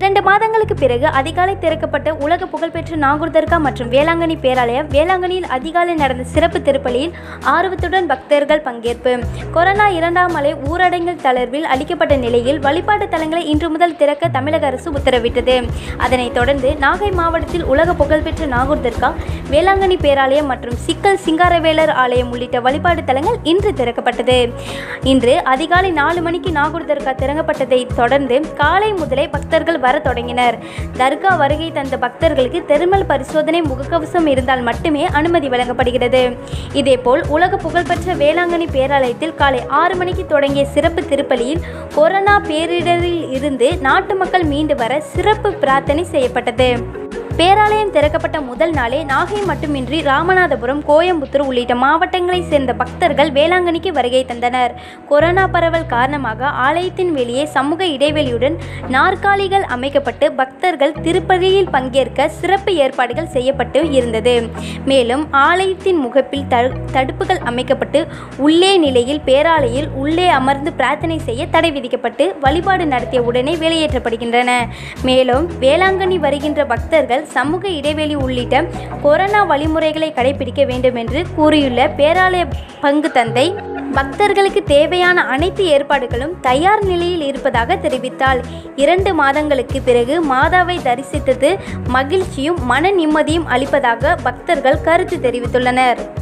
இரண்டு மாதங்களுக்கு பிறகு அதிகாலை திறக்கப்பட்ட உலக புகழ்பெற்ற நாகூர் தர்கா மற்றும் வேளாங்கண்ணி பேராலயம் வேளாங்கண்ணியில் அதிகாலை நடந்த சிறப்பு திருப்பலியில் ஆர்வத்துடன் பக்தர்கள் பங்கேற்பு கொரோனா இரண்டாம் அலை ஊரடங்கு தளர்வில் அளிக்கப்பட்ட நிலையில் வழிபாட்டு தலங்களை இன்று முதல் திறக்க தமிழக அரசு உத்தரவிட்டது அதனைத் தொடர்ந்து நாகை மாவட்டத்தில் உலக புகழ்பெற்ற நாகூர் தர்கா வேளாங்கண்ணி பேராலயம் மற்றும் சிக்கல் சிங்காரவேலர் ஆலயம் உள்ளிட்ட வழிபாட்டு தலங்கள் இன்று திறக்கப்பட்டது இன்று அதிகாலை நாலு மணிக்கு நாகூர் தர்கா திறக்கப்பட்டதை தொடர்ந்து காலை முதலே பக்தர்கள் வர தொடங்கினர் தர்கா வருகை தந்த பக்தர்களுக்கு தெர்மல் பரிசோதனை முகக்கவசம் இருந்தால் மட்டுமே அனுமதி வழங்கப்படுகிறது இதேபோல் உலக புகழ்பெற்ற வேளாங்கண்ணி பேராலயத்தில் காலை ஆறு மணிக்கு தொடங்கிய சிறப்பு திருப்பலியில் கொரோனா பேரிடரில் இருந்து நாட்டு மக்கள் மீண்டு வர சிறப்பு பிரார்த்தனை செய்யப்பட்டது பேராலயம் திறக்கப்பட்ட முதல் நாளே நாகை மட்டுமின்றி ராமநாதபுரம் கோயம்புத்தூர் உள்ளிட்ட மாவட்டங்களைச் சேர்ந்த பக்தர்கள் வேளாங்கண்ணிக்கு வருகை தந்தனர் கொரோனா பரவல் காரணமாக ஆலயத்தின் வெளியே சமூக இடைவெளியுடன் நாற்காலிகள் அமைக்கப்பட்டு பக்தர்கள் திருப்பதியில் பங்கேற்க சிறப்பு ஏற்பாடுகள் செய்யப்பட்டு இருந்தது மேலும் ஆலயத்தின் முகப்பில் தடு- தடுப்புகள் அமைக்கப்பட்டு உள்ளே நிலையில் பேராலயில் உள்ளே அமர்ந்து பிரார்த்தனை செய்ய தடை விதிக்கப்பட்டு வழிபாடு நடத்திய உடனே வெளியேற்றப்படுகின்றன மேலும் வேளாங்கண்ணி வருகின்ற பக்தர்கள் சமூக இடைவெளி உள்ளிட்ட கொரோனா வழிமுறைகளை கடைபிடிக்க வேண்டும் என்று கூறியுள்ள பேராலய பங்கு தந்தை பக்தர்களுக்கு தேவையான அனைத்து ஏற்பாடுகளும் தயார் நிலையில் இருப்பதாக தெரிவித்தார் இரண்டு மாதங்களுக்கு பிறகு மாதாவை தரிசித்தது மகிழ்ச்சியும் மன நிம்மதியும் அளிப்பதாக பக்தர்கள் கருத்து தெரிவித்துள்ளனர்